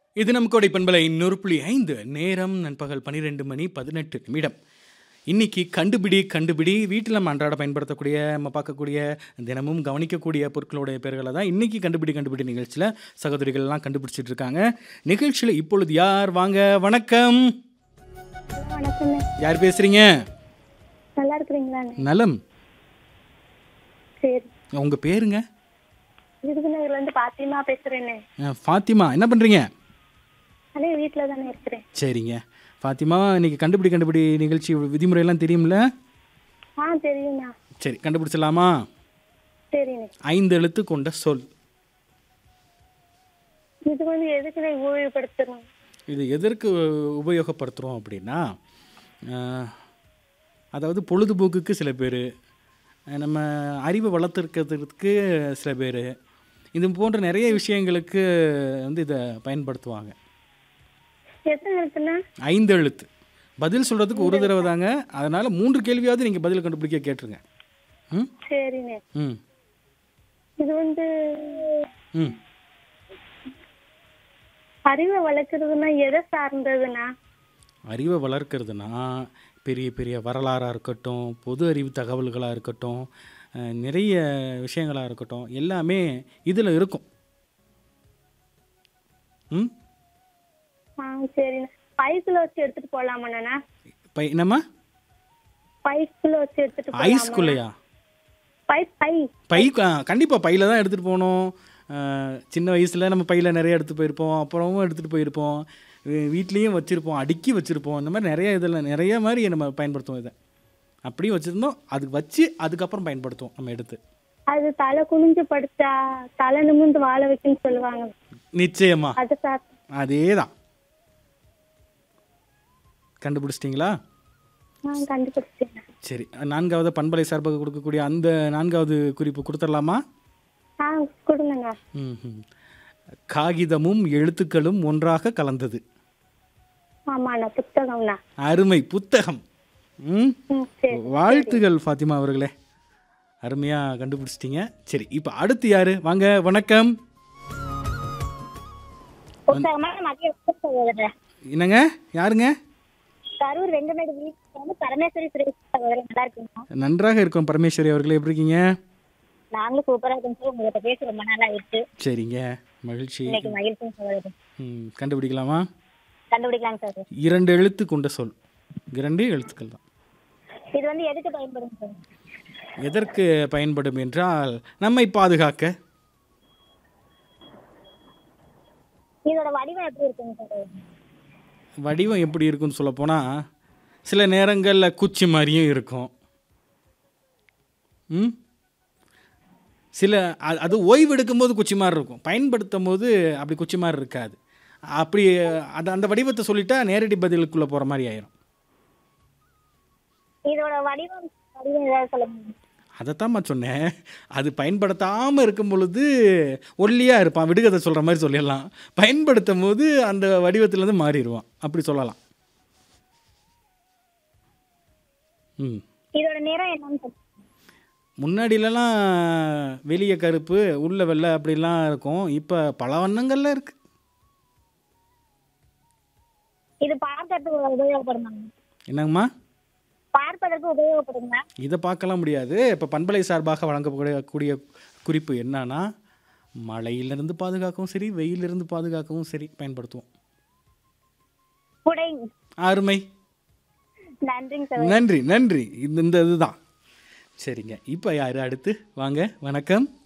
இது நம் கோடை பண்பலை நூறு புள்ளி ஐந்து நேரம் நண்பகல் பன்னிரெண்டு மணி பதினெட்டு நிமிடம் இன்னைக்கு கண்டுபிடி கண்டுபிடி வீட்டில் நம்ம அன்றாட பயன்படுத்தக்கூடிய நம்ம பார்க்கக்கூடிய தினமும் கவனிக்கக்கூடிய பொருட்களுடைய பெயர்களை தான் இன்னைக்கு கண்டுபிடி கண்டுபிடி நிகழ்ச்சியில் சகோதரிகள்லாம் கண்டுபிடிச்சிட்டு இருக்காங்க நிகழ்ச்சியில் இப்பொழுது யார் வாங்க வணக்கம் வணக்கங்க யார் பேசுறீங்க நல்லா இருக்கிறீங்களாங்க நலம் சரி உங்கள் பேருங்க விருதுநகர்ல இருந்து பாத்திமா பேசுறேன்னு அஹ், ஃபாத்திமா என்ன பண்ணுறீங்க அதே வீட்டுல தானே இருக்கிறேன் சரிங்க ஃபாத்திமா இன்னைக்கு கண்டுபிடி கண்டுபிடி நிகழ்ச்சி விதிமுறையெல்லாம் தெரியும்ல ஆ தெரியுண்ணா சரி கண்டுபிடிச்சிடலாமா சரிண்ணே ஐந்து எழுத்து கொண்ட சொல் இது வந்து எதுக்குண்ணே உபயோகப்படுத்தணும் இது எதற்கு உபயோகப்படுத்துகிறோம் அப்படின்னா அஹ், அதாவது பொழுதுபோக்குக்கு சில பேர் நம்ம அறிவை வளர்த்துருக்கிறதுக்கு சில பேர் இது போன்ற நிறைய விஷயங்களுக்கு வந்து இதை பயன்படுத்துவாங்க எத்தனை இருக்குண்ணா ஐந்து எழுத்து பதில் சொல்கிறதுக்கு ஒரு தடவை தாங்க அதனால் மூன்று கேள்வியாவது நீங்கள் பதில் கண்டுபிடிக்க கேட்டுருங்க ம் சரிண்ணே ம் இது வந்து ம் அறிவை வளர்க்கறதுன்னா எதை சார்ந்ததுண்ணா அறிவை வளர்க்கறதுனா பெரிய பெரிய வரலாறாக இருக்கட்டும் பொது அறிவு தகவல்களாக இருக்கட்டும் அஹ், நிறைய விஷயங்களாக இருக்கட்டும் எல்லாமே இதில் இருக்கும் ம் ஆ சரிண்ணா பைக்குள்ள வச்சு எடுத்துட்டு போலாமாண்ணா பை என்னம்மா பைக்குள்ள வச்சு எடுத்துட்டு போலாமா ஐஸ்குள்ளையா பை பை பை கண்டிப்பாக பையில் தான் எடுத்துகிட்டு போகணும் அஹ், சின்ன வயசில் நம்ம பையில் நிறைய எடுத்து போயிருப்போம் அப்புறமும் எடுத்துகிட்டு போயிருப்போம் வீ- வீட்லேயும் வச்சுருப்போம் அடுக்கி வச்சுருப்போம் இந்த மாதிரி நிறைய இதில் நிறைய மாதிரி நம்ம பயன்படுத்துவோம் இதை அப்படியும் வச்சுருந்தோம் அதுக்கு வச்சு அதுக்கப்புறம் பயன்படுத்துவோம் நம்ம எடுத்து அது தலை குனிஞ்சு படுத்தா தலை நிமிர்ந்து வாழ வைக்குன்னு சொல்லுவாங்க நிச்சயமா அது சார் அதே தான் கண்டுபிடிச்சிட்டிங்களா நான் கண்டுபிடிச்சேன் சரி நான்காவது பண்பலை சார்பாக கொடுக்கக்கூடிய அந்த நான்காவது குறிப்பு கொடுத்துடலாமா ஆ கொடுங்கண்ணா ம்ஹும். காகிதமும் எழுத்துக்களும் ஒன்றாக கலந்தது ஆமாண்ணா புத்தகம்ண்ணா அருமை புத்தகம் ம் ம் சரி வாழ்த்துகள் ஃபாத்திமா அவர்களே அருமையாக கண்டுபிடிச்சிட்டிங்க சரி இப்போ அடுத்து யாரு வாங்க வணக்கம் புத்தகமான மத்திய சகோதரர் என்னங்க யாருங்க கரூர் வெங்கமேடு வீட்டுக்கு வந்து பரமேஸ்வரி சுரேஷ் சகோதரர் நல்லா இருக்கீங்களா நன்றாக இருக்கோம் பரமேஸ்வரி அவர்களே எப்படி இருக்கீங்க நாங்களும் சூப்பரா இருக்கோம் சார் உங்ககிட்ட பேசி ரொம்ப நாள் ஆயிடுச்சு சரிங்க மகிழ்ச்சி இன்னைக்கு மகிழ்ச்சி சகோதரர் ம், கண்டுபிடிக்கலாமா கண்டுபிடிக்கலாங்க சார் இரண்டு எழுத்து கொண்ட சொல் இரண்டே எழுத்துக்கள் தான் இது வந்து எதுக்கு பயன்படும் சார் எதற்கு பயன்படும் என்றால் நம்மை பாதுகாக்க இதோட வடிவம் எப்படி இருக்குங்க சார் வடிவம் எப்படி இருக்குன்னு சொல்லப்போனால் சில நேரங்களில் குச்சி மாதிரியும் இருக்கும் ம் சில அ- அது ஓய்வு எடுக்கும்போது குச்சி மாதிரி இருக்கும் பயன்படுத்தும் போது அப்படி குச்சி மாதிரி இருக்காது அப்படி அது அந்த வடிவத்தை சொல்லிட்டா நேரடி பதிலுக்குள்ளே போகிற மாதிரி ஆயிரும் இதோட வடிவம் வடிவம் ஏதாவது சொல்ல முடியும் அதைத்தாம்மா சொன்னேன் அது பயன்படுத்தாமல் இருக்கும் பொழுது ஒல்லியாக இருப்பான் விடுகதை சொல்கிற மாதிரி சொல்லிடலாம் பயன்படுத்தும் போது அந்த வடிவத்திலேருந்து மாறிடுவான் அப்படி சொல்லலாம் ம் இதோட நிறம் என்னன்னு சொல்லுங்க முன்னாடியிலலாம் வெளியே கருப்பு உள்ள வெள்ளை அப்படிலாம் இருக்கும் இப்போ பல வண்ணங்கள்ல இருக்கு இது பார்க்கறதுக்கு உபயோகப்படுமாங்க என்னங்கம்மா பார்ப்பதற்கு உபயோகப்படுங்களா இதை பார்க்கலாம் முடியாது இப்போ பண்பலை சார்பாக வழங்கக்கூடிய கூடிய குறிப்பு என்னன்னா மழையிலிருந்து பாதுகாக்கவும் சரி வெயிலிருந்து பாதுகாக்கவும் சரி பயன்படுத்துவோம் குடை அருமை நன்றிங்க சார் நன்றி நன்றி இந்த இந்த இதுதான் சரிங்க இப்போ யார் அடுத்து வாங்க வணக்கம்